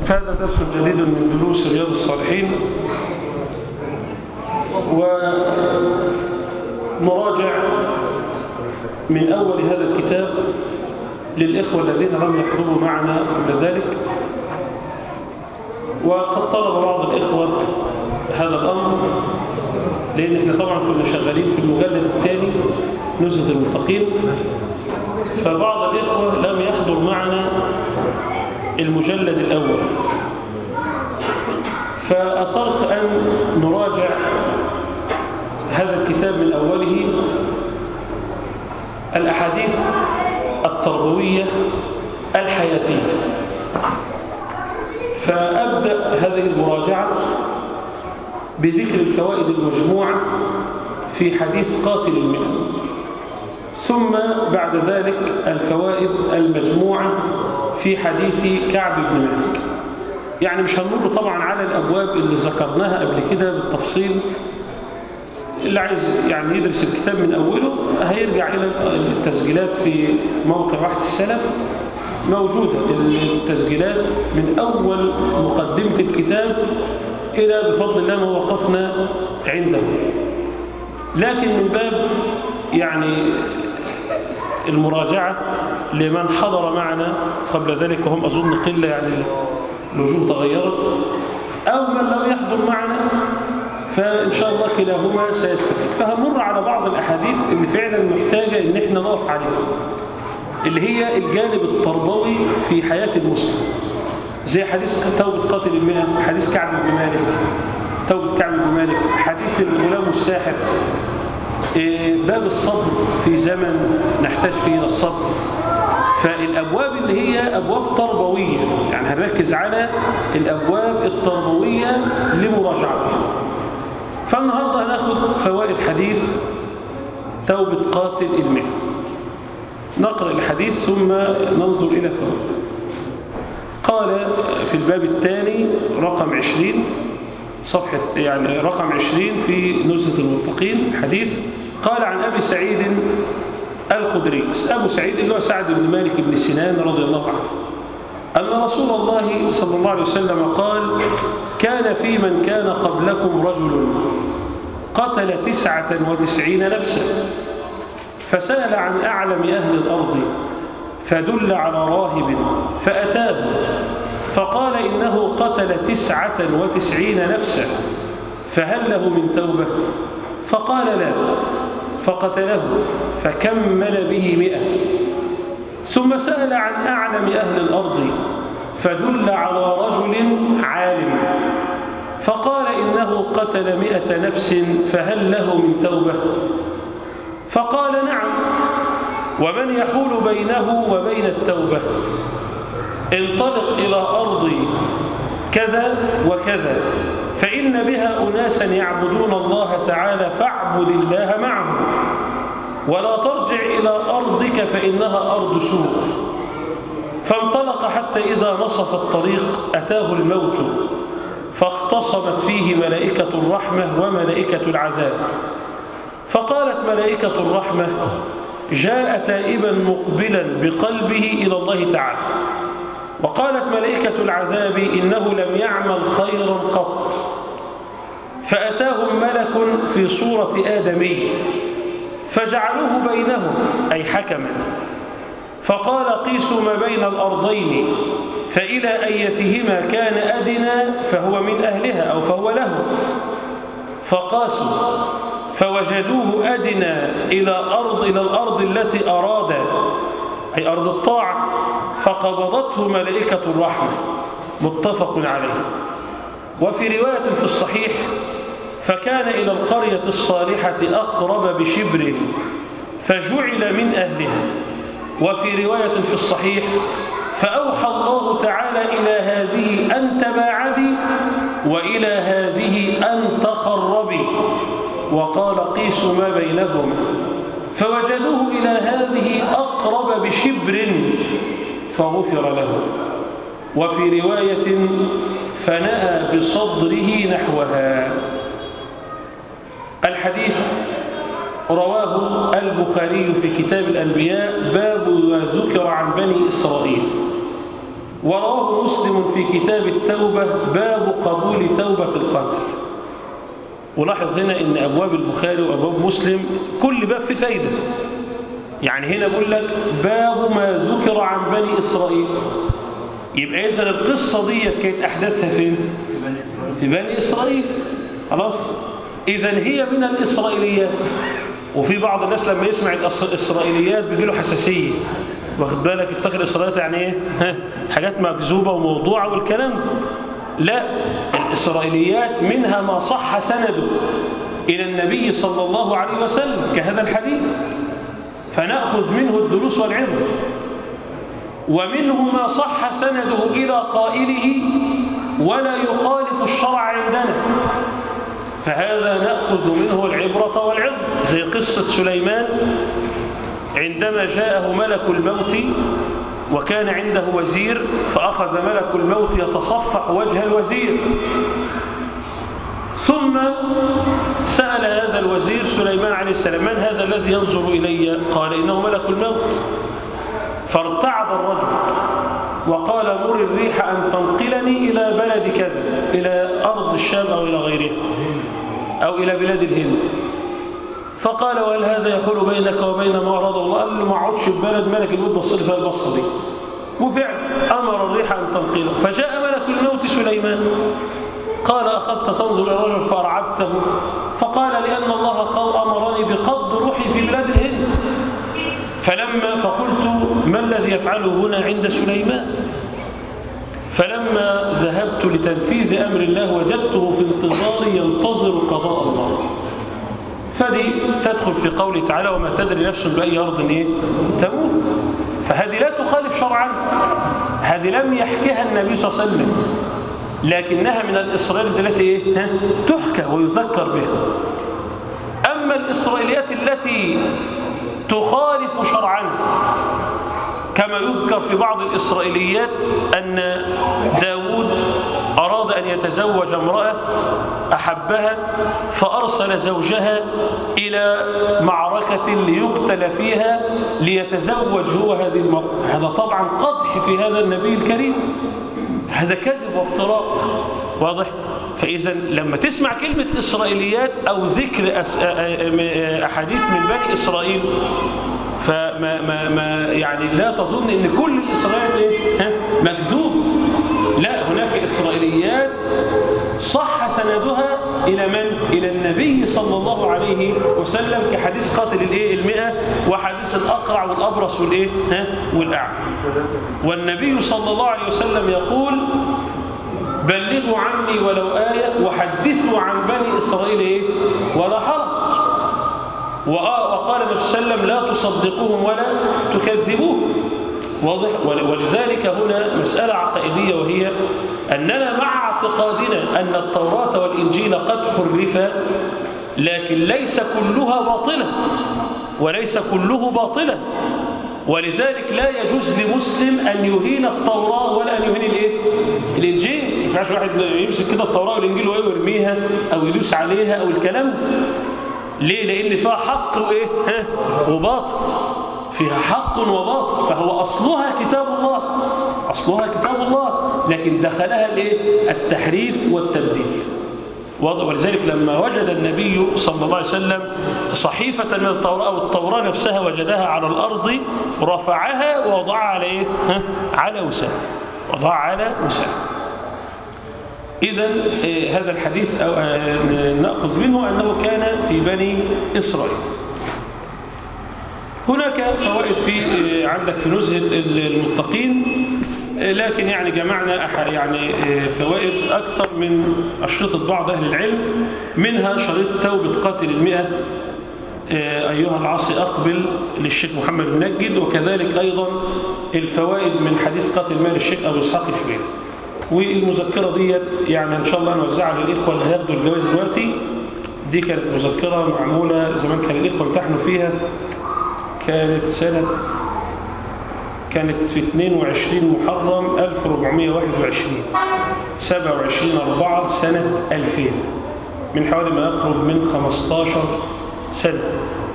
هذا درس جديد من دروس رياض الصالحين ونراجع من أول هذا الكتاب للإخوة الذين لم يحضروا معنا قبل ذلك وقد طلب بعض الإخوة هذا الأمر لأن احنا طبعا كنا شغالين في المجلد الثاني نزهة المتقين فبعض الإخوة لم يحضر معنا المجلد الأول فأثرت أن نراجع هذا الكتاب من أوله الأحاديث التربوية الحياتية فأبدأ هذه المراجعة بذكر الفوائد المجموعة في حديث قاتل المئة ثم بعد ذلك الفوائد المجموعة في حديث كعب بن مالك يعني مش هنمر طبعا على الأبواب اللي ذكرناها قبل كده بالتفصيل اللي عايز يعني يدرس الكتاب من أوله هيرجع إلى التسجيلات في موقع واحد السلف موجودة التسجيلات من أول مقدمة الكتاب إلى بفضل الله ما وقفنا عنده لكن من باب يعني المراجعة لمن حضر معنا قبل ذلك وهم أظن قلة يعني الوجوه تغيرت أو من لم يحضر معنا فإن شاء الله كلاهما سيستفيد فهنمر على بعض الأحاديث اللي فعلا محتاجة إن احنا نقف عليها اللي هي الجانب التربوي في حياة المسلم زي حديث توبة قاتل المئة حديث كعب بن مالك توبة كعب بن مالك حديث الغلام الساحر باب الصبر في زمن نحتاج فيه إلى الصبر فالأبواب اللي هي أبواب تربوية يعني هنركز على الأبواب التربوية لمراجعتها فالنهاردة هناخد فوائد حديث توبة قاتل المئة نقرأ الحديث ثم ننظر إلى فوائده قال في الباب الثاني رقم عشرين صفحة يعني رقم عشرين في نزهة المتقين حديث قال عن أبي سعيد الخدري أبو سعيد اللي هو سعد بن مالك بن سنان رضي الله عنه أن رسول الله صلى الله عليه وسلم قال كان في من كان قبلكم رجل قتل تسعة وتسعين نفسا فسأل عن أعلم أهل الأرض فدل على راهب فأتاه فقال إنه قتل تسعة وتسعين نفسا فهل له من توبة فقال لا فقتله فكمل به مئة ثم سأل عن أعلم أهل الأرض فدل على رجل عالم فقال إنه قتل مئة نفس فهل له من توبة فقال نعم ومن يحول بينه وبين التوبة انطلق إلى أرض كذا وكذا فإن بها أناسا يعبدون الله تعالى فاعبد الله معهم ولا ترجع إلى أرضك فإنها أرض سوء فانطلق حتى إذا نصف الطريق أتاه الموت فاختصمت فيه ملائكة الرحمة وملائكة العذاب فقالت ملائكة الرحمة جاء تائبا مقبلا بقلبه إلى الله تعالى وقالت ملائكة العذاب إنه لم يعمل خيرا قط فأتاهم ملك في صورة آدمي فجعلوه بينهم أي حكما فقال قيسوا ما بين الأرضين فإلى أيتهما كان أدنى فهو من أهلها أو فهو له فقاسوا فوجدوه أدنى إلى أرض إلى الأرض التي أراد أي أرض الطاعة فقبضته ملائكة الرحمة متفق عليه وفي رواية في الصحيح فكان إلى القرية الصالحة أقرب بشبر فجعل من أهلها وفي رواية في الصحيح فأوحى الله تعالى إلى هذه أن تباعدي وإلى هذه أن تقربي وقال قيسوا ما بينهم فوجدوه إلى هذه أقرب بشبر فغفر له وفي رواية فنأى بصدره نحوها الحديث رواه البخاري في كتاب الأنبياء باب ما ذكر عن بني إسرائيل ورواه مسلم في كتاب التوبة باب قبول توبة القاتل ولاحظ هنا ان ابواب البخاري وابواب مسلم كل باب فيه فايده يعني هنا بقول لك باب ما ذكر عن بني اسرائيل يبقى اذا القصه دي كانت احداثها فين في بني اسرائيل خلاص اذا هي من الاسرائيليات وفي بعض الناس لما يسمع الاسرائيليات بيجي له حساسيه واخد بالك يفتكر الاسرائيليات يعني ايه ها حاجات مكذوبه وموضوعه والكلام ده لا الإسرائيليات منها ما صح سنده إلى النبي صلى الله عليه وسلم كهذا الحديث فنأخذ منه الدروس والعبر ومنه ما صح سنده إلى قائله ولا يخالف الشرع عندنا فهذا نأخذ منه العبرة والعظم زي قصة سليمان عندما جاءه ملك الموت وكان عنده وزير فأخذ ملك الموت يتصفح وجه الوزير ثم سأل هذا الوزير سليمان عليه السلام من هذا الذي ينظر إلي قال إنه ملك الموت فارتعد الرجل وقال مر الريح أن تنقلني إلى بلد كذا إلى أرض الشام أو إلى غيرها أو إلى بلاد الهند فقال وهل هذا يحول بينك وبين ما أراد الله قال له ما اقعدش في بلد ملك الموت بص لي فيها البصه دي وفعلا أمر الريح أن تنقله فجاء ملك الموت سليمان قال أخذت تنظر إلى الرجل فأرعبته فقال لأن الله قال أمرني بقبض روحي في بلاد الهند فلما فقلت ما الذي يفعله هنا عند سليمان فلما ذهبت لتنفيذ أمر الله وجدته في انتظاري ينتظر قضاء الله فدي تدخل في قوله تعالى وما تدري نفس بأي أرض إيه؟ تموت فهذه لا تخالف شرعا هذه لم يحكيها النبي صلى الله عليه وسلم لكنها من الإسرائيليات التي إيه؟ ها؟ تحكى ويذكر بها أما الإسرائيليات التي تخالف شرعا كما يذكر في بعض الإسرائيليات أن داود أراد أن يتزوج امرأة أحبها فأرسل زوجها إلى معركة ليقتل فيها ليتزوج هو هذه المرأة هذا طبعا قدح في هذا النبي الكريم هذا كذب وافتراء واضح فإذا لما تسمع كلمة إسرائيليات أو ذكر أحاديث من بني إسرائيل فما ما ما يعني لا تظن ان كل الاسرائيليات ايه ها مكذوب لا هناك اسرائيليات صح سندها الى من الى النبي صلى الله عليه وسلم كحديث قاتل الايه المئة وحديث الاقرع والابرص والايه ها والاعمى والنبي صلى الله عليه وسلم يقول بلغوا عني ولو آية وحدثوا عن بني إسرائيل إيه؟ ولا حرج وقال النبي صلى الله عليه وسلم لا تصدقوهم ولا تكذبوهم واضح ولذلك هنا مسألة عقائدية وهي أننا مع اعتقادنا أن التوراة والإنجيل قد حرفا لكن ليس كلها باطلة وليس كله باطلا ولذلك لا يجوز لمسلم أن يهين التوراة ولا أن يهين الإيه؟ الإنجيل ما ينفعش واحد يمسك كده التوراة والإنجيل ويرميها أو يدوس عليها أو الكلام ده ليه لان فيها حق وايه ها وباطل فيها حق وباطل فهو اصلها كتاب الله اصلها كتاب الله لكن دخلها الايه التحريف والتبديل ولذلك لما وجد النبي صلى الله عليه وسلم صحيفة من التوراة أو التوراة نفسها وجدها على الأرض رفعها ووضعها على إيه؟ ها؟ على وسام وضعها على وسام إذا هذا الحديث أو نأخذ منه أنه كان في بني إسرائيل هناك فوائد في عندك في نزهة المتقين لكن يعني جمعنا يعني فوائد أكثر من أشرطة بعض أهل العلم منها شريط توبة قاتل المئة أيها العاصي أقبل للشيخ محمد المنجد وكذلك أيضا الفوائد من حديث قاتل مال الشيخ أبو إسحاق الحبيب والمذكرة ديت يعني إن شاء الله نوزعها للإخوة اللي هياخدوا الجواز دلوقتي دي كانت مذكرة معمولة زمان كان الإخوة امتحنوا فيها كانت سنة كانت في 22 محرم 1421 27 4 سنة 2000 من حوالي ما يقرب من 15 سنة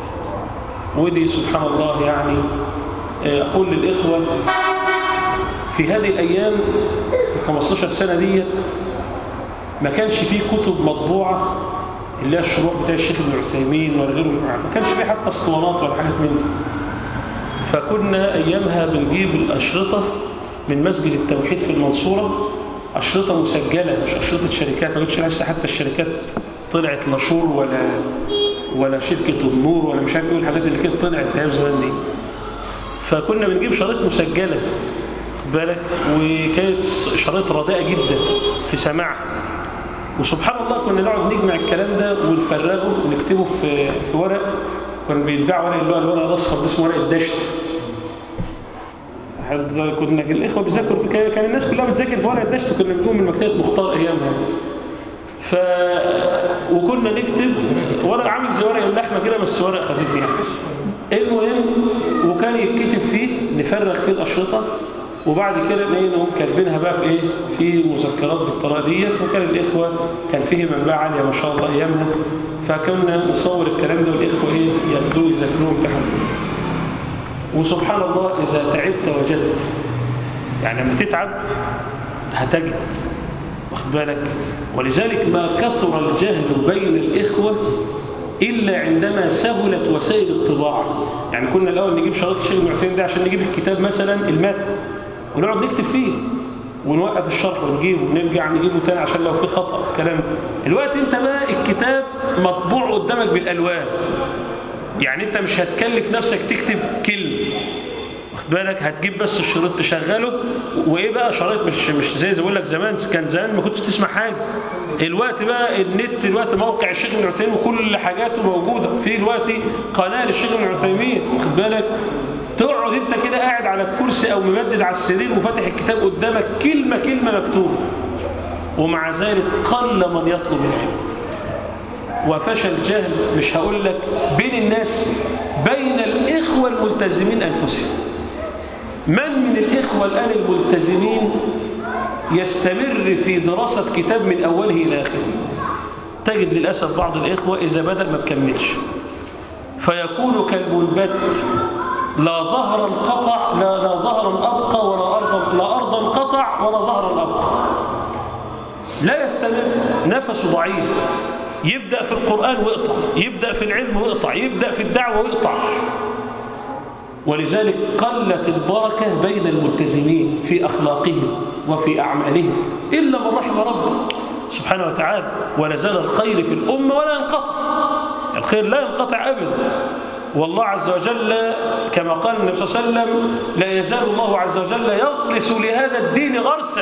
ودي سبحان الله يعني أقول للإخوة في هذه الأيام ال 15 سنة ديت ما كانش فيه كتب مطبوعة اللي هي الشروح بتاع الشيخ ابن عثيمين ولا غيره ما كانش فيه حتى اسطوانات ولا حاجات من دي فكنا أيامها بنجيب الأشرطة من مسجد التوحيد في المنصورة أشرطة مسجلة مش أشرطة شركات ما كانتش لسه حتى الشركات طلعت لا شور ولا ولا شركة النور ولا مش عارف ايه الحاجات اللي كانت طلعت ايام زمان دي فكنا بنجيب شرايط مسجلة خد بالك وكانت شرايط رديئة جدا في سماعها وسبحان الله كنا نقعد نجمع الكلام ده ونفرغه ونكتبه في في ورق كان بيتباع ورق اللي هو الورق الاصفر ده اسمه ورق الدشت كنا الاخوه بيذاكروا في كان كان الناس كلها بتذاكر في ورق الدشت كنا بنجيبه من مكتبه مختار ايامها ف وكنا نكتب ورق عامل زي ورق اللحمه كده بس ورق خفيف يعني المهم وكان يتكتب فيه نفرغ فيه الاشرطه وبعد كده نقوم كاتبينها بقى في ايه في مذكرات بالطريقه ديت وكان الاخوه كان فيه منبع عاليه ما شاء الله ايامها فكنا نصور الكلام ده والاخوه ايه ياخدوه يذاكروه امتحان وسبحان الله اذا تعبت وجدت يعني لما تتعب هتجد واخد بالك ولذلك ما كثر الجهل بين الإخوة إلا عندما سهلت وسائل الطباعة يعني كنا الأول نجيب شريط الشيخ المعتين ده عشان نجيب الكتاب مثلا المتن ونقعد نكتب فيه ونوقف الشرح ونجيبه ونرجع نجيبه تاني عشان لو في خطأ كلام الوقت انت بقى الكتاب مطبوع قدامك بالألوان يعني انت مش هتكلف نفسك تكتب كلمة واخد بالك هتجيب بس الشريط تشغله وايه بقى شريط مش مش زي زي بقول لك زمان كان زمان ما كنتش تسمع حاجه الوقت بقى النت الوقت موقع الشيخ ابن عثيمين وكل حاجاته موجوده في دلوقتي قناه للشيخ ابن عثيمين واخد بالك تقعد انت كده قاعد على الكرسي او ممدد على السرير وفاتح الكتاب قدامك كلمه كلمه مكتوبه ومع ذلك قل من يطلب العلم وفشل الجهل مش هقول لك بين الناس بين الاخوه الملتزمين انفسهم من من الإخوة الآن الملتزمين يستمر في دراسة كتاب من أوله إلى آخره تجد للأسف بعض الإخوة إذا بدأ ما بكملش فيكون كالمنبت لا ظهرا قطع لا, لا ظهرا أبقى ولا أرضا لا أرضا قطع ولا ظهرا أبقى لا يستمر نفسه ضعيف يبدأ في القرآن ويقطع يبدأ في العلم ويقطع يبدأ في الدعوة ويقطع ولذلك قلت البركة بين الملتزمين في أخلاقهم وفي أعمالهم إلا من رحم ربه سبحانه وتعالى ولا زال الخير في الأمة ولا ينقطع الخير لا ينقطع أبدا والله عز وجل كما قال النبي صلى الله عليه وسلم لا يزال الله عز وجل يغرس لهذا الدين غرسا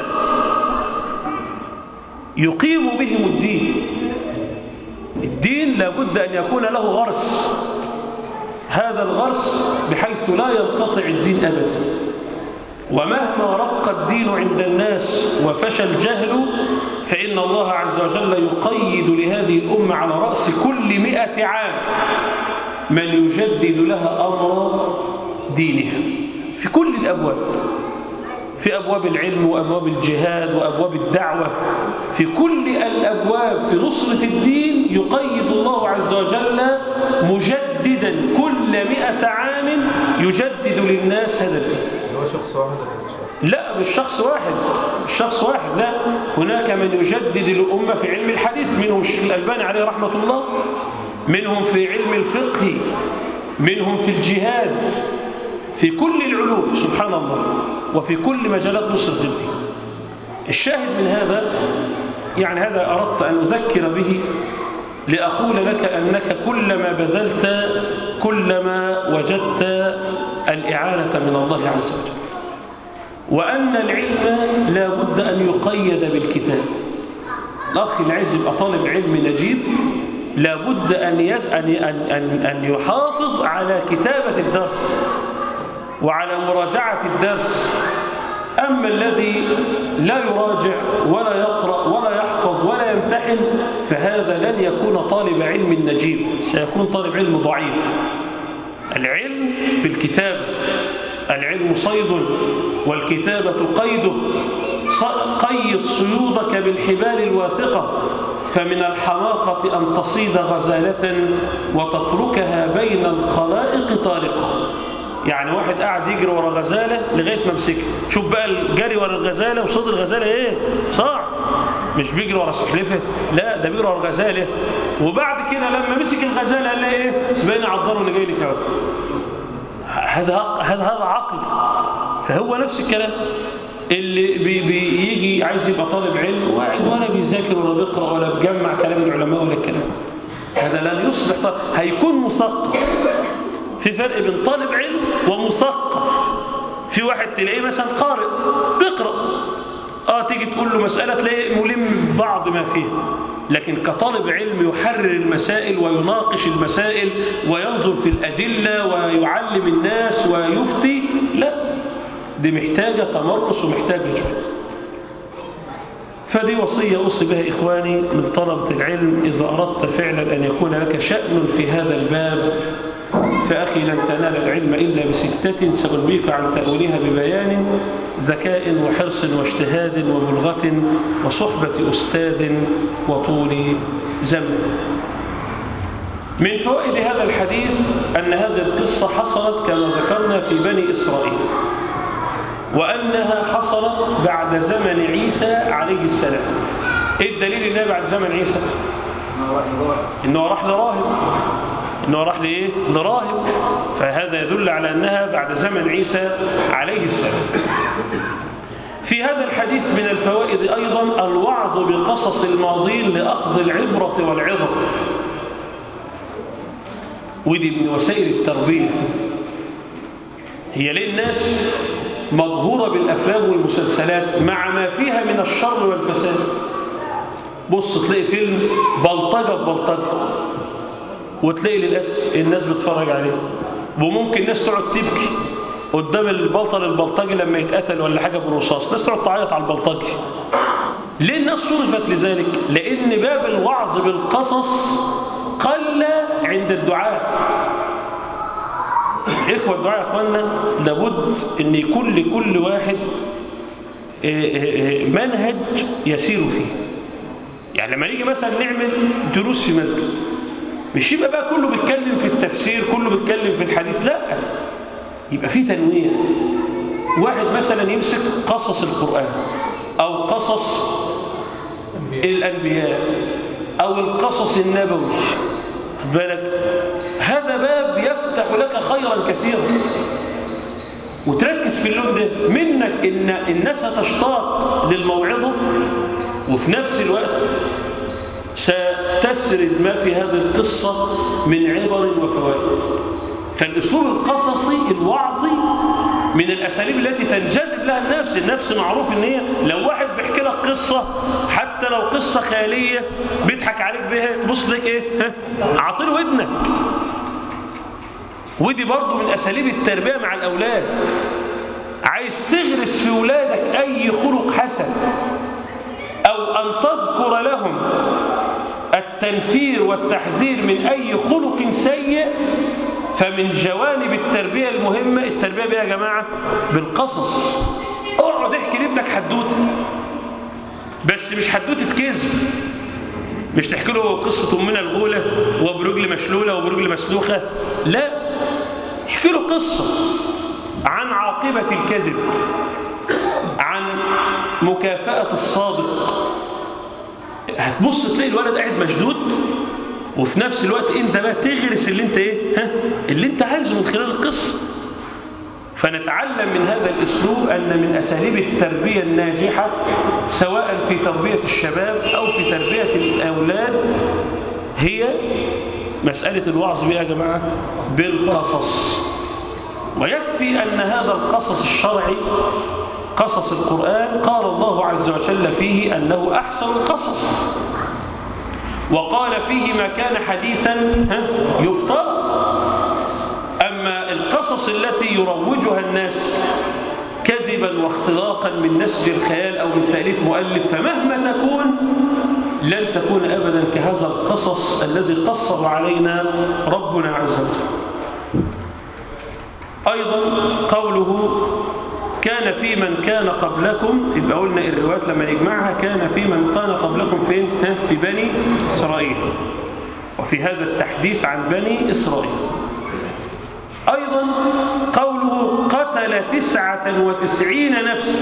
يقيم بهم الدين الدين لابد أن يكون له غرس هذا الغرس بحيث لا ينقطع الدين أبدا ومهما رق الدين عند الناس وفشى الجهل فإن الله عز وجل يقيد لهذه الأمة على رأس كل مئة عام من يجدد لها أمر دينها في كل الأبواب في أبواب العلم وأبواب الجهاد وأبواب الدعوة في كل الأبواب في نصرة الدين يقيد الله عز وجل مجددا كل مئة عام يجدد للناس هذا الدين هو شخص واحد ولا شخص؟ لا مش شخص واحد مش شخص واحد لا هناك من يجدد الأمة في علم الحديث منهم الشيخ الألباني عليه رحمة الله منهم في علم الفقه منهم في الجهاد في كل العلوم سبحان الله وفي كل مجالات نصرة الدين الشاهد من هذا يعني هذا أردت أن أذكر به لأقول لك أنك كلما بذلت كلما وجدت الإعانة من الله عز وجل وأن العلم لا بد أن يقيد بالكتاب الأخ اللي عايز يبقى طالب علم نجيب لا بد أن, يز... أن... أن... أن يحافظ على كتابة الدرس وعلى مراجعة الدرس أما الذي لا يراجع ولا يقرأ ولا يحفظ ولا يمتحن فهذا لن يكون طالب علم نجيب سيكون طالب علم ضعيف العلم بالكتابة العلم صيد والكتابة قيده قيد صيودك بالحبال الواثقة فمن الحماقة أن تصيد غزالة وتتركها بين الخلائق طارقة يعني واحد قاعد يجري ورا غزالة لغاية ما مسكها شوف بقى الجري ورا الغزالة وصوت الغزالة ايه صعب مش بيجري ورا سحلفة لا ده بيجري ورا الغزالة وبعد كده لما مسك الغزالة قال لها ايه سيبيني عضله اللي جاي لك اهو هذا هذا هذا عقل فهو نفس الكلام اللي بي بيجي عايز يبقى طالب علم وقاعد ولا بيذاكر ولا بيقرا ولا بيجمع كلام العلماء ولا الكلام هذا لن يصبح طالب هيكون مثقف في فرق بين طالب علم ومثقف في واحد تلاقيه مثلا قارئ بيقرا اه تيجي تقول له مساله تلاقيه ملم بعض ما فيها لكن كطالب علم يحرر المسائل ويناقش المسائل وينظر في الأدلة ويعلم الناس ويفتي لا دي محتاجة تمرس ومحتاجة جهد فدي وصية أوصي بها إخواني من طلبة العلم إذا أردت فعلا أن يكون لك شأن في هذا الباب فأخي لن تنال العلم إلا بستة سألبيك عن تأويلها ببيان ذكاء وحرص واجتهاد وبلغة وصحبة أستاذ وطول زمن من فوائد هذا الحديث أن هذه القصة حصلت كما ذكرنا في بني إسرائيل وأنها حصلت بعد زمن عيسى عليه السلام إيه الدليل إنها بعد زمن عيسى؟ إنه راح لراهب إنه راح لإيه؟ لراهب فهذا يدل على أنها بعد زمن عيسى عليه السلام في هذا الحديث من الفوائد أيضا الوعظ بقصص الماضين لأخذ العبرة والعظة ودي من وسائل التربية هي ليه الناس مبهورة بالأفلام والمسلسلات مع ما فيها من الشر والفساد بص تلاقي فيلم بلطجة ببلطجة وتلاقي للأسف الناس بتفرج عليه وممكن الناس تقعد تبكي قدام البلطل البلطجي لما يتقتل ولا حاجة بالرصاص الناس تقعد تعيط على البلطجي ليه الناس صرفت لذلك لأن باب الوعظ بالقصص قل عند الدعاء إخوة الدعاء يا أخوانا لابد أن يكون لكل واحد منهج يسير فيه يعني لما نيجي مثلا نعمل دروس في مسجد مش يبقى بقى كله بيتكلم في التفسير كله بيتكلم في الحديث لا يبقى في تنويع واحد مثلا يمسك قصص القرآن أو قصص الأنبياء أو القصص النبوي بالك هذا باب يفتح لك خيرا كثيرا وتركز في اللون ده منك إن الناس هتشتاق للموعظة وفي نفس الوقت ستسرد ما في هذه القصة من عبر وفوائد فالأسلوب القصصي الوعظي من الأساليب التي تنجذب لها النفس النفس معروف ان هي لو واحد بيحكي لك قصة حتى لو قصة خيالية بيضحك عليك بها تبص لك ايه عطير ودنك ودي برضو من أساليب التربية مع الأولاد عايز تغرس في ولادك أي خلق حسن أو أن تذكر لهم التنفير والتحذير من أي خلق سيء فمن جوانب التربية المهمة التربية بها يا جماعة بالقصص اقعد احكي لابنك حدوته بس مش حدوته كذب مش تحكي له قصة أمنا الغولة وبرجل مشلولة وبرجل مسلوخة لا احكي له قصة عن عاقبة الكذب عن مكافأة الصادق هتبص تلاقي الولد قاعد مشدود وفي نفس الوقت انت بقى تغرس اللي انت ايه ها اللي انت عايزه من خلال القصه فنتعلم من هذا الاسلوب ان من اساليب التربيه الناجحه سواء في تربيه الشباب او في تربيه الاولاد هي مساله الوعظ بها يا جماعه بالقصص ويكفي ان هذا القصص الشرعي قصص القران قال الله عز وجل فيه انه احسن القصص وقال فيه ما كان حديثا يفتر أما القصص التي يروجها الناس كذبا واختلاقا من نسج الخيال أو من تأليف مؤلف فمهما تكون لن تكون أبدا كهذا القصص الذي قصر علينا ربنا عز وجل أيضا قوله كان في من كان قبلكم يبقى قلنا الروايات لما نجمعها كان في من كان قبلكم فين ها في بني إسرائيل وفي هذا التحديث عن بني إسرائيل أيضا قول قتل تسعة وتسعين نفسا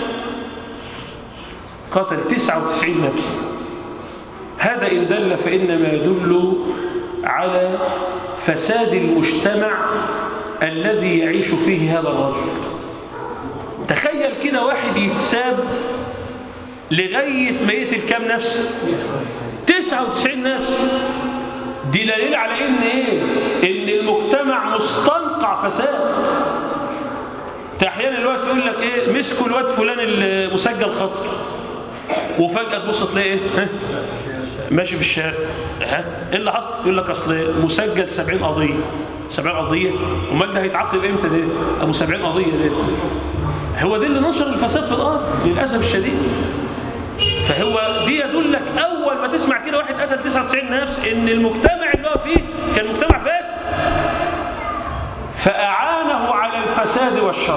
قتل تسعة وتسعين نفسا هذا إن دل فإنما يدل على فساد المجتمع الذي يعيش فيه هذا الرجل تخيل كده واحد يتساب لغاية ما يقتل كام نفس 99 نفس دي دليل على ان ايه ان المجتمع مستنقع فساد احيانا الوقت يقول لك ايه مسكوا الواد فلان المسجل خطر وفجأة تبص تلاقي ايه ها؟ ماشي في الشارع ها ايه اللي حصل يقول لك اصل مسجل 70 قضيه 70 قضيه امال ده هيتعاقب امتى ده ابو 70 قضيه ده هو ده اللي نشر الفساد في الارض للاسف الشديد فهو دي يدلك اول ما تسمع كده واحد قتل 99 نفس ان المجتمع اللي هو فيه كان مجتمع فاسد فاعانه على الفساد والشر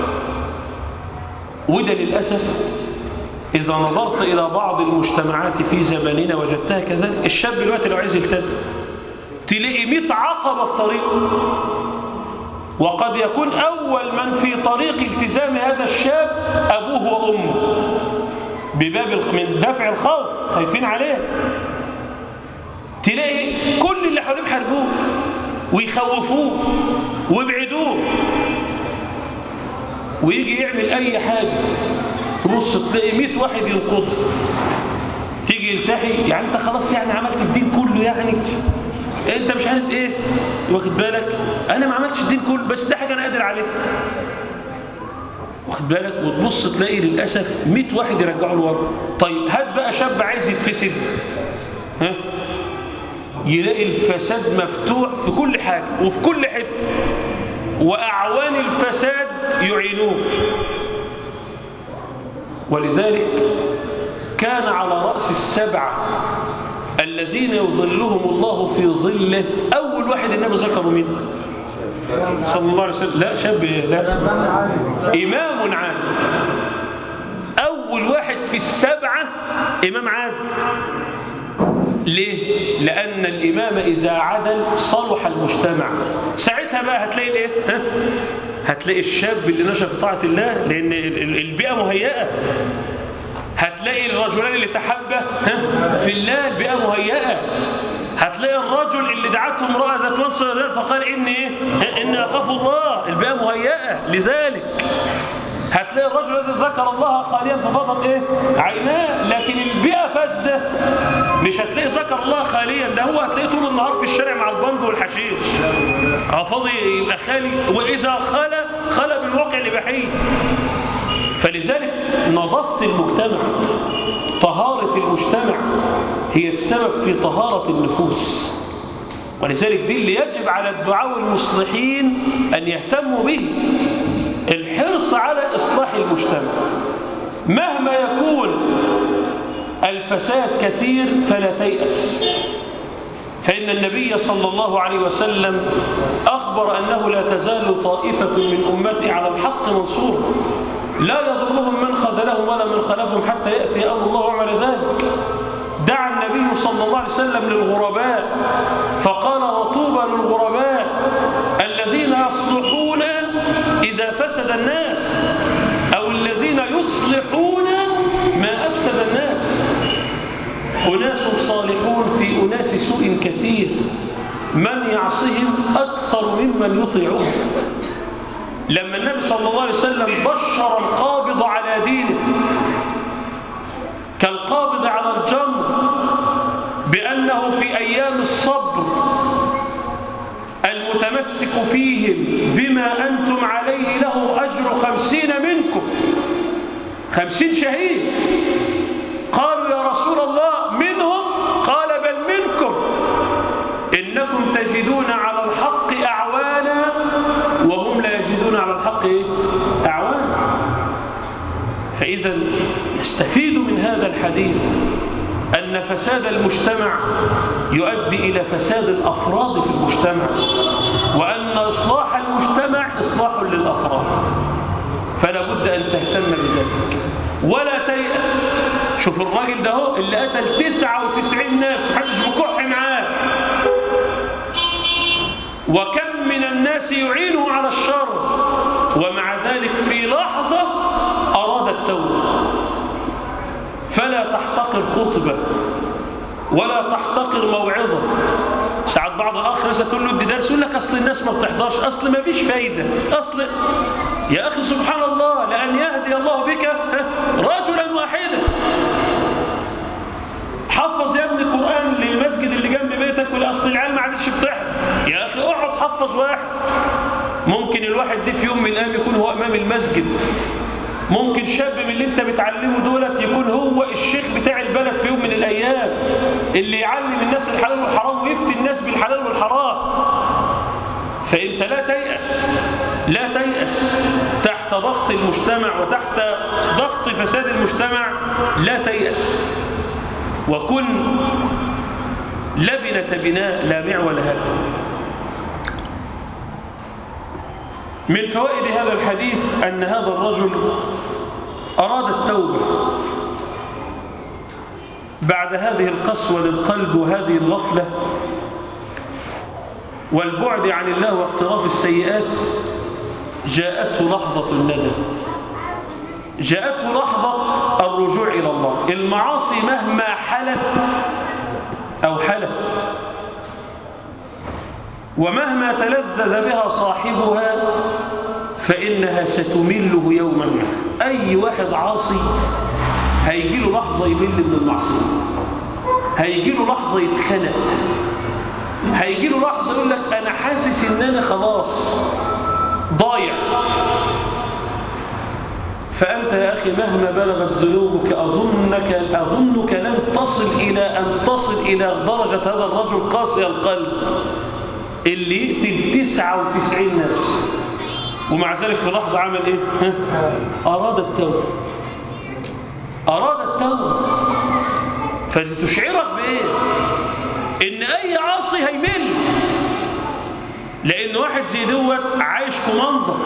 وده للاسف إذا نظرت إلى بعض المجتمعات في زماننا وجدتها كذلك الشاب دلوقتي لو عايز يلتزم تلاقي 100 عقبة في طريقه وقد يكون أول من في طريق التزام هذا الشاب أبوه وأمه بباب من دفع الخوف خايفين عليه تلاقي كل اللي حواليه بيحاربوه ويخوفوه ويبعدوه ويجي يعمل أي حاجة تبص تلاقي 100 واحد ينقض تيجي يلتحي يعني انت خلاص يعني عملت الدين كله يعني انت مش عارف ايه واخد بالك انا ما عملتش الدين كله بس ده حاجه انا قادر عليها واخد بالك وتبص تلاقي للاسف 100 واحد يرجعوا لورا طيب هات بقى شاب عايز يتفسد ها يلاقي الفساد مفتوح في كل حاجه وفي كل حته واعوان الفساد يعينوه ولذلك كان على رأس السبعة الذين يظلهم الله في ظله أول واحد النبي ذكره مين صلى الله عليه وسلم لا شاب لا إمام عادل أول واحد في السبعة إمام عادل ليه؟ لأن الإمام إذا عدل صلح المجتمع ساعتها بقى هتلاقي الإيه؟ ها؟ هتلاقي الشاب اللي نشأ في طاعة الله لأن البيئة مهيئة هتلاقي الرجلان اللي تحبه في الله البيئة مهيئة هتلاقي الرجل اللي دعته امرأة ذات منصب فقال إني إيه؟ إني أخاف الله البيئة مهيئة لذلك هتلاقي الرجل الذي ذكر الله خاليا ففضت ايه عيناه لكن البيئة فاسدة مش هتلاقي ذكر الله خاليا ده هو هتلاقيه طول النهار في الشارع مع البنج والحشيش اه فاضي يبقى خالي واذا خلى خلى بالواقع الاباحي فلذلك نظافة المجتمع طهارة المجتمع هي السبب في طهارة النفوس ولذلك دي اللي يجب على الدعاء المصلحين أن يهتموا به الحرص على إصلاح المجتمع مهما يكون الفساد كثير فلا تيأس فإن النبي صلى الله عليه وسلم أخبر أنه لا تزال طائفة من أمتي على الحق منصورة لا يضرهم من خذلهم ولا من خلفهم حتى يأتي أمر الله وعمل ذلك دعا النبي صلى الله عليه وسلم للغرباء فقال وطوبى للغرباء الذين يصلحون إذا فسد الناس أو الذين يصلحون ما أفسد الناس أناس صالحون في أناس سوء كثير من يعصهم أكثر ممن يطيعهم لما النبي صلى الله عليه وسلم بشر القابض على دينه كالقابض على الجمر بأنه في أيام الصبر المتمسك فيهم بما أنتم عليه له أجر خمسين منكم خمسين شهيد قالوا يا رسول الله منهم قال بل منكم إنكم تجدون على الحق أعوانا وهم لا يجدون على الحق أعوانا فإذا نستفيد من هذا الحديث أن فساد المجتمع يؤدي إلى فساد الأفراد في المجتمع وأن إصلاح المجتمع إصلاح للأفراد فلا بد أن تهتم بذلك ولا تيأس شوف الراجل ده هو اللي قتل 99 ناس محدش بكح معاه وكم من الناس يعينه على الشر ومع ذلك في لحظة أراد التوبة فلا تحتقر خطبة ولا تحتقر موعظة ساعات بعض الأخ لسه تقول له ادي درس يقول لك أصل الناس ما بتحضرش أصل ما فيش فايدة أصل يا أخي سبحان الله لأن يهدي الله بك رجلا واحدا حفظ يا ابني القرآن للمسجد اللي جنب بيتك ولا أصل العيال ما عادش بتحضر يا أخي اقعد حفظ واحد ممكن الواحد دي في يوم من الأيام يكون هو إمام المسجد ممكن شاب من اللي انت بتعلمه دولت يكون هو الشيخ بتاع البلد في يوم من الأيام اللي يعلم الناس الحلال والحرام ويفتي الناس بالحلال والحرام فأنت لا تيأس لا تيأس تحت ضغط المجتمع وتحت ضغط فساد المجتمع لا تيأس وكن لبنة بناء لا معول هذا من فوائد هذا الحديث أن هذا الرجل أراد التوبة بعد هذه القسوة للقلب وهذه الغفلة والبعد عن الله واقتراف السيئات جاءته لحظة الندم جاءته لحظة الرجوع إلى الله المعاصي مهما حلت أو حلت ومهما تلذذ بها صاحبها فإنها ستمله يوما ما أي واحد عاصي هيجي له لحظة يمل من المعصية هيجي له لحظة يتخنق هيجي له لحظة يقول لك أنا حاسس إن أنا خلاص ضايع فأنت يا أخي مهما بلغت ذنوبك أظنك, أظنك لن تصل إلى أن تصل إلى درجة هذا الرجل قاسي القلب اللي يقتل 99 نفس ومع ذلك في لحظة عمل إيه؟ ها؟ أراد التوبة أراد التوبة فتشعرك بإيه؟ إن أي عاصي هيمل لأن واحد زي دوت عايش كوماندر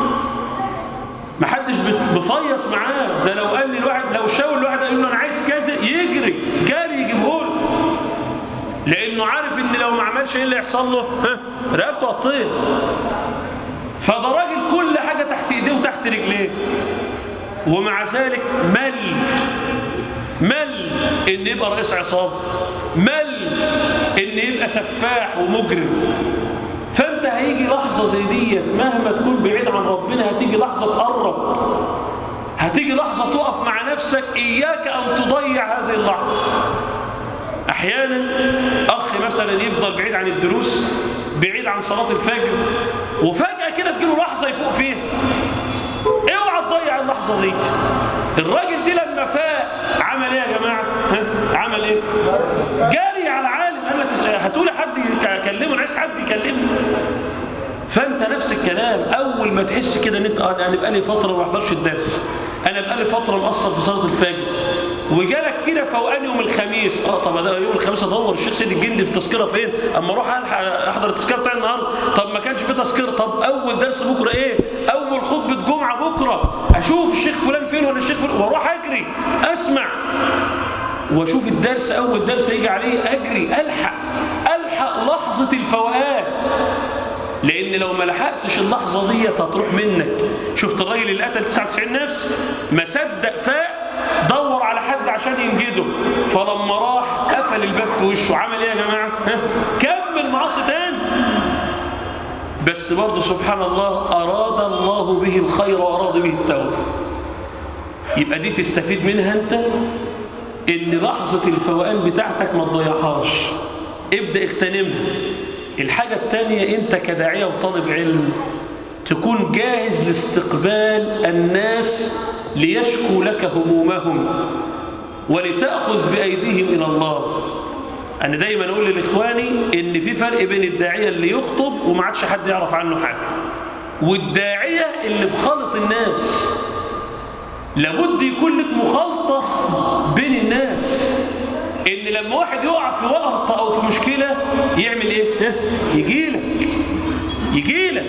محدش بفيص معاه ده لو قال لي الواحد لو شاور الواحد قال له انا عايز كذا يجري جري يجيبه له لانه عارف ان لو ما عملش ايه اللي يحصل له ها رقبته هتطير فده راجل كل حاجه تحت ايديه وتحت رجليه ومع ذلك مل مل ان يبقى رئيس عصابه مل ان يبقى سفاح ومجرم فانت هيجي لحظه زي ديت مهما تكون بعيد عن ربنا هتيجي لحظه تقرب هتيجي لحظه تقف مع نفسك اياك ان تضيع هذه اللحظه احيانا اخ مثلا يفضل بعيد عن الدروس بعيد عن صلاه الفجر وفجاه كده تجيله لحظه يفوق فيها اوعى تضيع اللحظه دي الراجل دي لما فاق عمل ايه يا جماعه ها؟ عمل ايه جاري على عالم قال لك هتقولي حد يكلمه انا عايز حد يكلمه فانت نفس الكلام اول ما تحس كده ان انت انا بقالي فتره ما بحضرش الدرس انا بقالي فتره مقصر في صلاه الفجر وجالك كده فوقان يوم الخميس اه طب ده يوم الخميس ادور الشيخ سيد الجندي في تذكره فين اما اروح الحق احضر التذكره بتاع النهارده طب ما كانش في تذكره طب اول درس بكره ايه اول خطبه جمعه بكره اشوف الشيخ فلان فين ولا الشيخ فلان واروح اجري اسمع واشوف الدرس اول درس يجي عليه اجري الحق الحق لحظه الفوقان لان لو ما لحقتش اللحظه دي هتروح منك شفت الراجل اللي قتل 99 نفس ما صدق فاق دور على حد عشان ينجده فلما راح قفل الباب في وشه عمل ايه يا جماعه ها؟ كمل معاصي تاني بس برضه سبحان الله اراد الله به الخير واراد به التوبه يبقى دي تستفيد منها انت ان لحظه الفوقان بتاعتك ما تضيعهاش ابدا اغتنمها الحاجة الثانية أنت كداعية وطالب علم تكون جاهز لاستقبال الناس ليشكوا لك همومهم ولتأخذ بأيديهم إلى الله أنا دايما أقول للإخواني إن في فرق بين الداعية اللي يخطب وما عادش حد يعرف عنه حاجة والداعية اللي بخلط الناس لابد يكون لك مخالطة بين الناس ان لما واحد يقع في ورطه او في مشكله يعمل ايه يجي لك يجي لك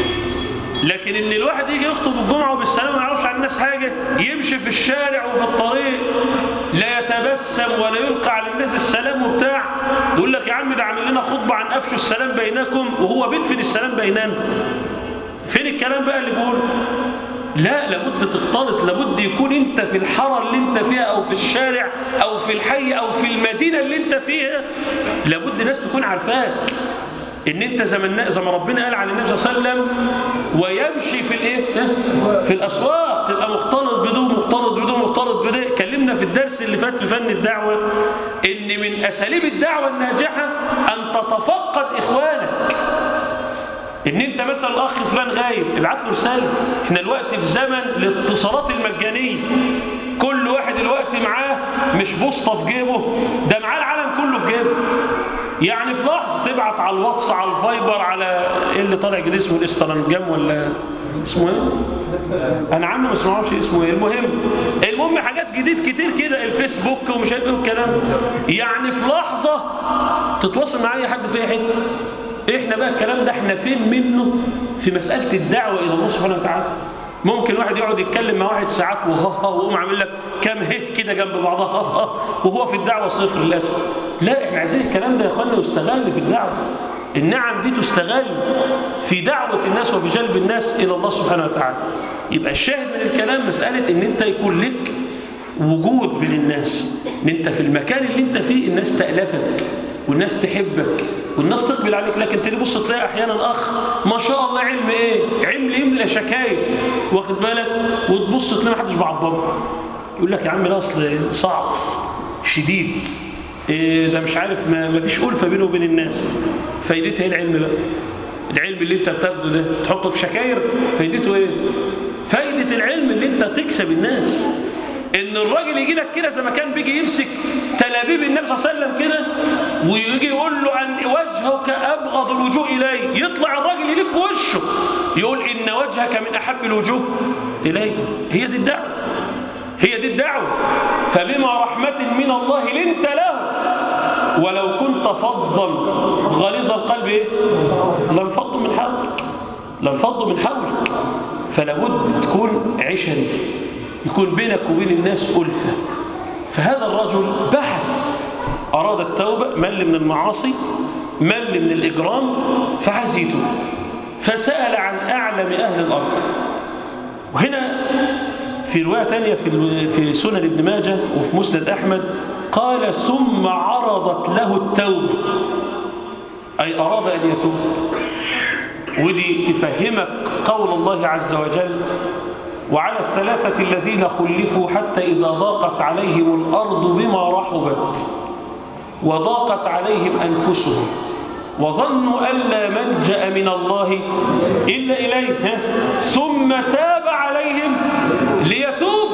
لكن ان الواحد يجي يخطب الجمعه وبالسلام ما يعرفش عن الناس حاجه يمشي في الشارع وفي الطريق لا يتبسم ولا يلقى على الناس السلام وبتاع يقول لك يا عم ده عامل لنا خطبه عن افشوا السلام بينكم وهو بيدفن السلام بيننا فين الكلام بقى اللي بيقول لا لابد تختلط لابد يكون انت في الحارة اللي انت فيها او في الشارع او في الحي او في المدينة اللي انت فيها لابد ناس تكون عارفاك ان انت زي ما زي ما ربنا قال عن النبي صلى الله عليه وسلم ويمشي في الايه في الاسواق تبقى مختلط بدون مختلط بدون مختلط بدون اتكلمنا في الدرس اللي فات في فن الدعوه ان من اساليب الدعوه الناجحه ان تتفقد اخوانك ان انت مثلا الاخ فلان غايب ابعت له رساله احنا دلوقتي في زمن الاتصالات المجانيه كل واحد دلوقتي معاه مش بوسطه في جيبه ده معاه العالم كله في جيبه يعني في لحظه تبعت على الواتس على الفايبر على ايه اللي طالع جديد اسمه الانستغرام ولا اسمه ايه انا عم ما اسمعوش اسمه ايه المهم المهم حاجات جديد كتير كده الفيسبوك ومش عارف ايه والكلام يعني في لحظه تتواصل مع اي حد في اي حته احنا بقى الكلام ده احنا فين منه في مسألة الدعوة إلى الله سبحانه وتعالى ممكن واحد يقعد يتكلم مع واحد ساعات وها ويقوم عامل لك كام هيت كده جنب بعضها ها وهو في الدعوة صفر للأسف لا احنا عايزين الكلام ده يا اخوانا يستغل في الدعوة النعم دي تستغل في دعوة الناس وفي جلب الناس إلى الله سبحانه وتعالى يبقى الشاهد من الكلام مسألة ان انت يكون لك وجود بين الناس ان انت في المكان اللي انت فيه الناس تألفك والناس تحبك والناس تقبل عليك لكن تبص تلاقي احيانا اخ ما شاء الله علم ايه علم يملى شكاير واخد بالك وتبص تلاقي ما حدش بعبره يقول لك يا عم ده اصل صعب شديد إيه ده مش عارف ما, ما فيش ألفة بينه وبين الناس فايدتها ايه العلم بقى العلم اللي انت بتاخده ده تحطه في شكاير فايدته ايه فايدة العلم اللي انت تكسب الناس ان الراجل يجي لك كده زي ما كان بيجي يمسك تلابيب النبي صلى الله عليه وسلم كده ويجي يقول له ان وجهك ابغض الوجوه الي يطلع الراجل يلف وشه يقول ان وجهك من احب الوجوه الي هي دي الدعوه هي دي الدعوه فبما رحمه من الله لنت له ولو كنت فظا غليظ القلب ايه لانفضوا من حولك لانفضوا من حولك فلا بد تكون عشري يكون بينك وبين الناس ألفة فهذا الرجل بحث أراد التوبة مل من المعاصي مل من الإجرام فعايز يتوب فسأل عن أعلم أهل الأرض وهنا في رواية تانية في في سنن ابن ماجه وفي مسند أحمد قال ثم عرضت له التوبة أي أراد أن يتوب ودي تفهمك قول الله عز وجل وعلى الثلاثة الذين خلفوا حتى إذا ضاقت عليهم الأرض بما رحبت وضاقت عليهم أنفسهم وظنوا أن لا ملجأ من الله إلا إليه ثم تاب عليهم ليتوب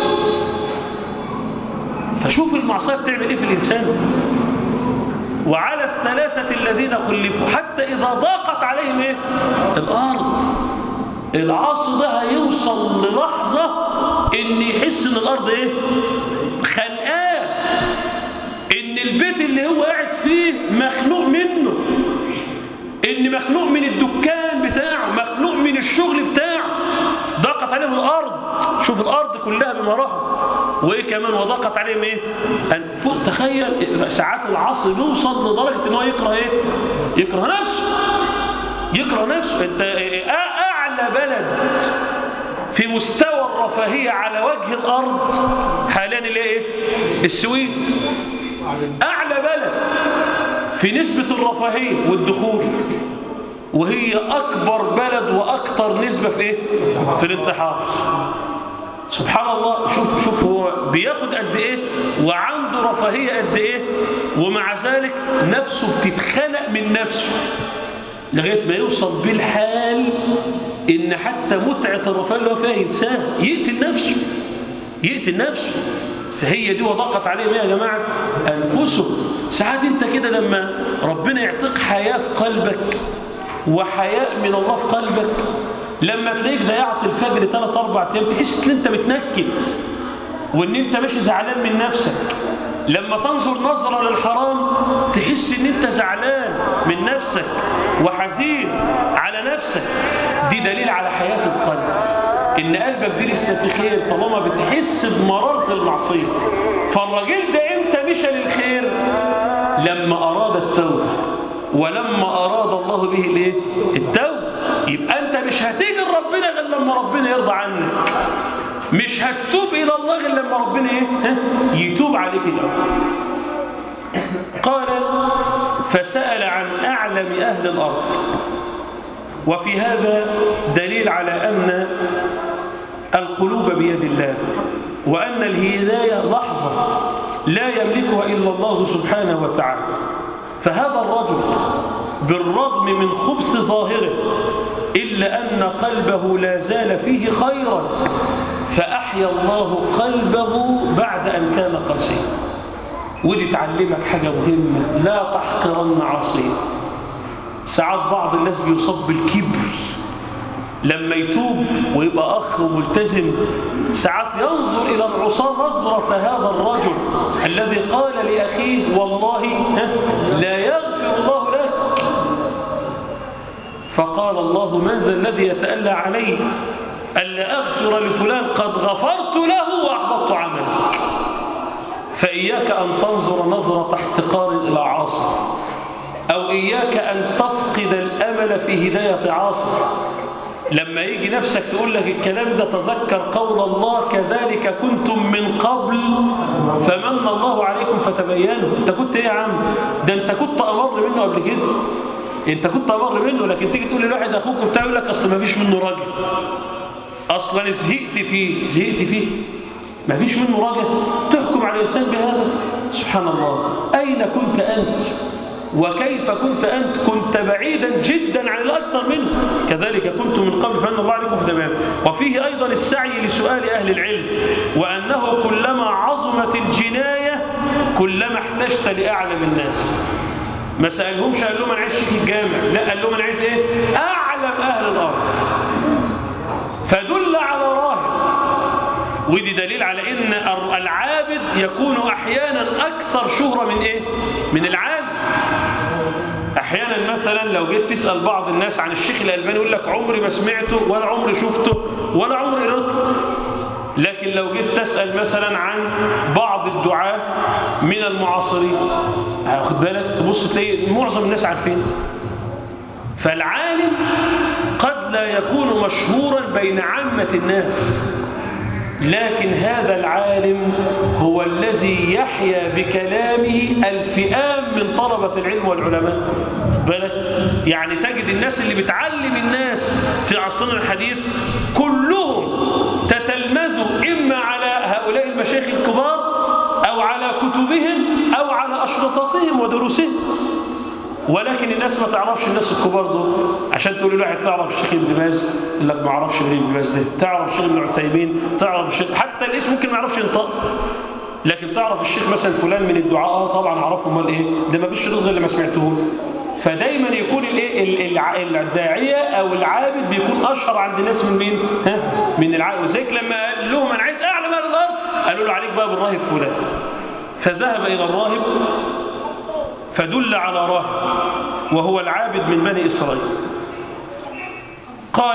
فشوف المعصية بتعمل إيه في الإنسان وعلى الثلاثة الذين خلفوا حتى إذا ضاقت عليهم إيه؟ الأرض العاصي ده هيوصل للحظة ان يحس ان الارض ايه خنقاه ان البيت اللي هو قاعد فيه مخنوق منه ان مخنوق من الدكان بتاعه مخنوق من الشغل بتاعه ضاقت عليهم الارض شوف الارض كلها بما رحب وايه كمان وضاقت عليهم ايه فوق تخيل ساعات العصر يوصل لدرجه ان هو يكره ايه يكره نفسه يكره نفسه انت اعلى بلد في مستوى الرفاهيه على وجه الارض حاليا اللي ايه السويد اعلى بلد في نسبه الرفاهيه والدخول وهي اكبر بلد واكثر نسبه في ايه في الانتحار سبحان الله شوف شوف هو بياخد قد ايه وعنده رفاهيه قد ايه ومع ذلك نفسه بتتخنق من نفسه لغايه ما يوصل بيه الحال ان حتى متعه الرفاه اللي هو فيها ينساها يقتل نفسه يقتل نفسه فهي دي وضاقت عليهم ايه يا جماعه انفسهم ساعات انت كده لما ربنا يعطيك حياه في قلبك وحياء من الله في قلبك لما تلاقيك ضيعت الفجر 3 4 ايام تحس ان انت متنكد وان انت ماشي زعلان من نفسك لما تنظر نظرة للحرام تحس ان انت زعلان من نفسك وحزين على نفسك دي دليل على حياة القلب ان قلبك دي لسه في خير طالما بتحس بمرارة المعصية فالراجل ده امتى مشى للخير لما اراد التوبة ولما اراد الله به الايه التوبة يبقى انت مش هتيجي لربنا غير لما ربنا يرضى عنك مش هتتوب الى الله غير لما ربنا ايه ها؟ يتوب عليك الاول قال فسأل عن أعلم أهل الأرض وفي هذا دليل على أن القلوب بيد الله وأن الهداية لحظة لا يملكها إلا الله سبحانه وتعالى فهذا الرجل بالرغم من خبث ظاهره إلا أن قلبه لا زال فيه خيرا فأحيا الله قلبه بعد أن كان قاسيا ودي تعلمك حاجة مهمة لا تحقرن عاصيا ساعات بعض الناس بيصاب بالكبر لما يتوب ويبقى أخ وملتزم ساعات ينظر إلى العصاة نظرة هذا الرجل الذي قال لأخيه والله لا يغفر الله لك فقال الله من ذا الذي يتألى عليه ألا أغفر لفلان قد غفرت له وأحبطت عملك فإياك أن تنظر نظرة احتقار إلى عاصي أو إياك أن تفقد الأمل في هداية عاصي لما يجي نفسك تقول لك الكلام ده تذكر قول الله كذلك كنتم من قبل فمن الله عليكم فتبينوا انت كنت ايه يا عم ده انت كنت امر منه قبل كده انت كنت امر منه لكن تيجي تقول لواحد اخوك بتاع يقول لك اصل ما فيش منه راجل اصلا زهقت فيه زهقت فيه ما فيش منه راجل تحكم على الانسان بهذا سبحان الله اين كنت انت وكيف كنت أنت كنت بعيدا جدا عن الأكثر منه كذلك كنت من قبل فأن الله عليكم في تمام وفيه أيضا السعي لسؤال أهل العلم وأنه كلما عظمت الجناية كلما احتجت لأعلم الناس ما سألهمش قال لهم أنا عايز شيخ الجامع لا قال لهم أنا عايز إيه أعلم أهل الأرض فدل على راهب ودي دليل على ان العابد يكون احيانا اكثر شهرة من ايه من العالم احيانا مثلا لو جيت تسال بعض الناس عن الشيخ الالباني يقول لك عمري ما سمعته ولا عمري شفته ولا عمري قريته لكن لو جيت تسال مثلا عن بعض الدعاة من المعاصرين واخد بالك تبص تلاقي معظم الناس عارفين فالعالم قد لا يكون مشهورا بين عامة الناس لكن هذا العالم هو الذي يحيا بكلامه الفئام من طلبة العلم والعلماء بالك يعني تجد الناس اللي بتعلم الناس في عصرنا الحديث كلهم تتلمذوا إما على هؤلاء المشايخ الكبار أو على كتبهم أو على أشرطتهم ودروسهم ولكن الناس ما تعرفش الناس الكبار دول عشان تقول له واحد تعرف الشيخ ابن باز يقول لك ما اعرفش مين ابن باز ده تعرف الشيخ ابن عثيمين تعرف الشيخ حتى الاسم ممكن ما يعرفش ينطق لكن تعرف الشيخ مثلا فلان من الدعاء اه طبعا اعرفه امال ايه ده ما فيش شريط غير اللي ما سمعتوه فدايما يكون الايه الداعيه او العابد بيكون اشهر عند الناس من مين ها من العابد وزيك لما قال لهم انا عايز اعلم اهل الارض قالوا له عليك بقى بالراهب فلان فذهب الى الراهب فدل على راهب وهو العابد من بني إسرائيل قال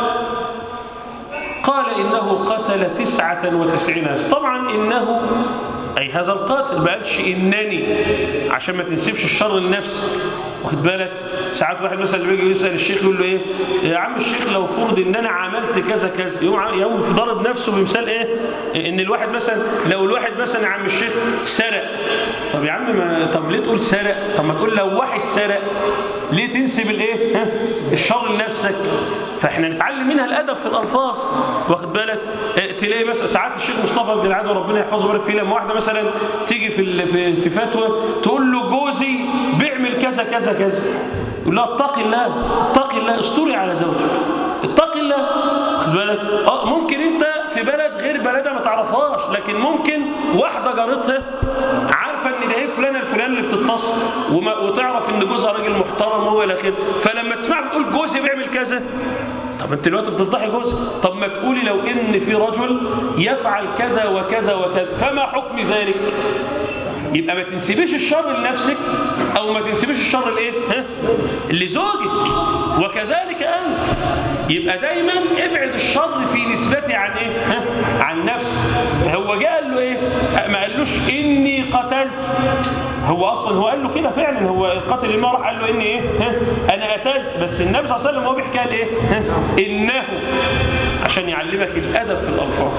قال إنه قتل تسعة وتسعين طبعا إنه أي هذا القاتل ما قالش إنني عشان ما تنسبش الشر لنفسك واخد بالك ساعات واحد مثلا اللي بيجي يسأل الشيخ يقول له إيه يا عم الشيخ لو فرض إن أنا عملت كذا كذا يوم يوم في ضرب نفسه بمثال إيه إن الواحد مثلا لو الواحد مثلا يا عم الشيخ سرق طب يا عم ما طب ليه تقول سرق طب ما تقول لو واحد سرق ليه تنسب الايه ها الشر لنفسك فاحنا نتعلم منها الادب في الالفاظ واخد بالك اه تلاقي مثلا ساعات الشيخ مصطفى بن العدو ربنا يحفظه ويبارك فيه لما واحده مثلا تيجي في في, في فتوى تقول له جوزي بيعمل كذا كذا كذا يقول لها اتقي الله اتقي الله استوري على زوجك اتقي الله واخد بالك اه ممكن انت في بلد غير بلدها ما تعرفهاش لكن ممكن واحده جارتها عارفه ان ده ايه فلانه الفلان اللي بتتصل وما وتعرف ان جوزها راجل محترم وهو الى اخره فلما تسمع بتقول جوزي بيعمل كذا طب انت دلوقتي بتفضحي جوزك طب ما تقولي لو ان في رجل يفعل كذا وكذا وكذا فما حكم ذلك يبقى ما تنسبيش الشر لنفسك او ما تنسبيش الشر لايه ها لزوجك وكذلك انت يبقى دايما ابعد الشر في نسبته عن ايه ها عن نفسه فهو جاء قال له ايه ما قالوش اني قتلت هو اصلا هو قال له كده فعلا هو القاتل الماء راح قال له اني ايه ها انا قتلت بس النبي صلى الله عليه وسلم هو بيحكي قال ايه ها انه عشان يعلمك الادب في الالفاظ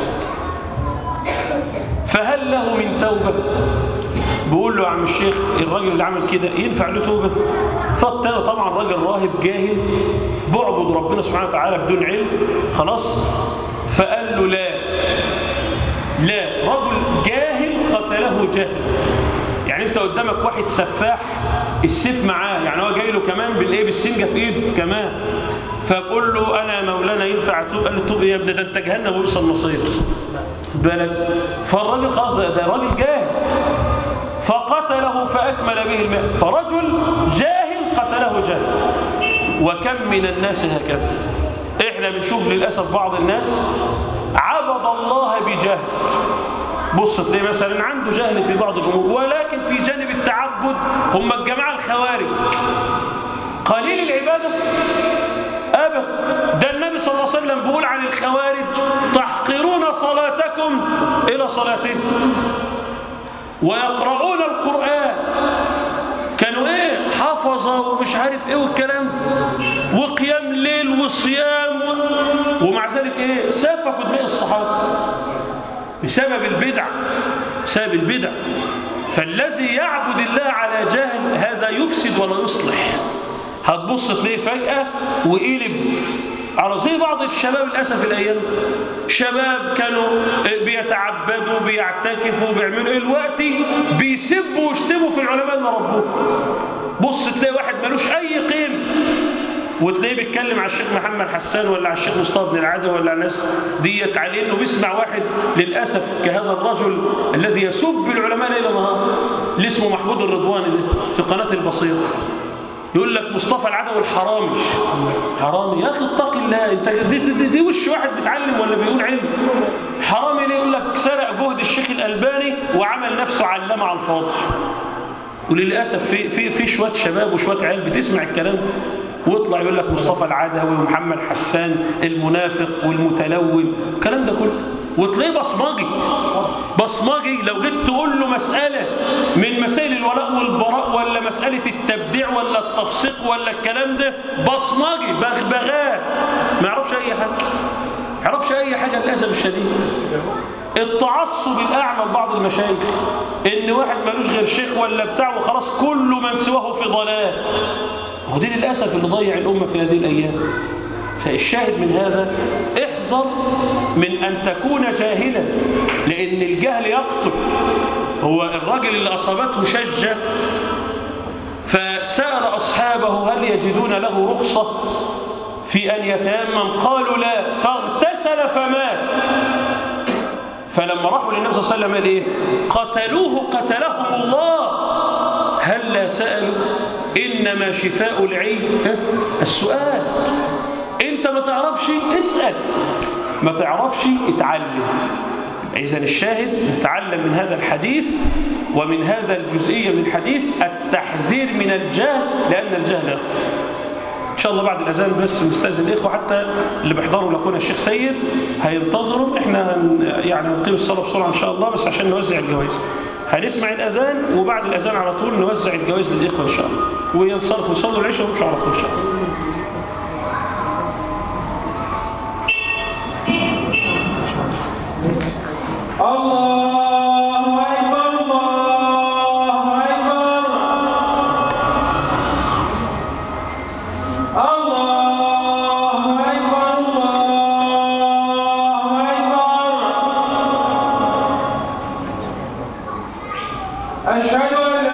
فهل له من توبه بيقول له يا عم الشيخ الراجل اللي عمل كده ينفع له توبه فالتاني طبعا راجل راهب جاهل بعبد ربنا سبحانه وتعالى بدون علم خلاص فقال له لا لا رجل جاهل قتله جاهل يعني انت قدامك واحد سفاح السيف معاه يعني هو جاي له كمان بالايه بالسنجه في ايده كمان فبقول له انا مولانا ينفع اتوب قال له توب ايه يا ابني ده انت جهنم ويوصل المصير خد بالك فالراجل خلاص ده, ده راجل جاهل فقتله فاكمل به الماء فرجل جاهل قتله جاهل وكم من الناس هكذا احنا بنشوف للاسف بعض الناس عبد الله بجهل بص تلاقي مثلا عنده جهل في بعض الامور ولكن في جانب التعبد هم الجماعه الخوارج قليل العباده ابدا ده النبي صلى الله عليه وسلم بيقول عن الخوارج تحقرون صلاتكم الى صلاتهم ويقرؤون القران كانوا ايه حفظه ومش عارف ايه والكلام ده وقيام ليل وصيام و... ومع ذلك ايه سفكوا دماء الصحابه بسبب البدع بسبب البدع فالذي يعبد الله على جهل هذا يفسد ولا يصلح هتبص تلاقيه فجأة وقلب على زي بعض الشباب للأسف الأيام شباب كانوا بيتعبدوا بيعتكفوا بيعملوا ايه الوقت بيسبوا ويشتموا في العلماء اللي ربوه بص تلاقي واحد ملوش أي قيمة وتلاقيه بيتكلم على الشيخ محمد حسان ولا على الشيخ مصطفى بن العاده ولا على الناس ديت عليه انه بيسمع واحد للاسف كهذا الرجل الذي يسب العلماء ليل نهار اللي اسمه محمود الرضواني ده في قناه البصيره يقول لك مصطفى العدوي الحرامي حرامي يا اخي اتق الله انت دي, دي, دي, دي وش واحد بيتعلم ولا بيقول علم حرامي ليه يقول لك سرق جهد الشيخ الالباني وعمل نفسه علامه على الفاضي وللاسف في في في شويه شباب وشويه عيال بتسمع الكلام ده ويطلع يقول لك مصطفى العدوي ومحمد حسان المنافق والمتلون الكلام ده كله وتلاقيه بصمجي بصمجي لو جيت تقول له مسألة من مسائل الولاء والبراء ولا مسألة التبديع ولا التفسيق ولا الكلام ده بصمجي بغبغاء ما يعرفش أي حاجة ما يعرفش أي حاجة للأسف الشديد التعصب الأعمى لبعض المشايخ إن واحد ملوش غير شيخ ولا بتاع وخلاص كل من سواه في ضلال ودي للأسف اللي ضيع الأمة في هذه الأيام فالشاهد من هذا احذر من أن تكون جاهلا لأن الجهل يقتل هو الراجل اللي أصابته شجة فسأل أصحابه هل يجدون له رخصة في أن يتيمم قالوا لا فاغتسل فمات فلما راحوا للنبي صلى الله عليه وسلم قال إيه قتلوه قتلهم الله هل لا سألوا إنما شفاء العي السؤال انت ما تعرفش اسأل ما تعرفش اتعلم إذا الشاهد نتعلم من هذا الحديث ومن هذا الجزئية من الحديث التحذير من الجهل لأن الجهل يخطئ إن شاء الله بعد الأذان بس نستأذن الإخوة حتى اللي بيحضروا لأخونا الشيخ سيد هينتظروا إحنا يعني هنقيم الصلاة بسرعة إن شاء الله بس عشان نوزع الجوائز هنسمع الأذان وبعد الأذان على طول نوزع الجوائز للإخوة إن شاء الله وينصرفوا يصلوا العشاء ومش على طول إن شاء الله الله أكبر الله أكبر الله أكبر الله أكبر أشهد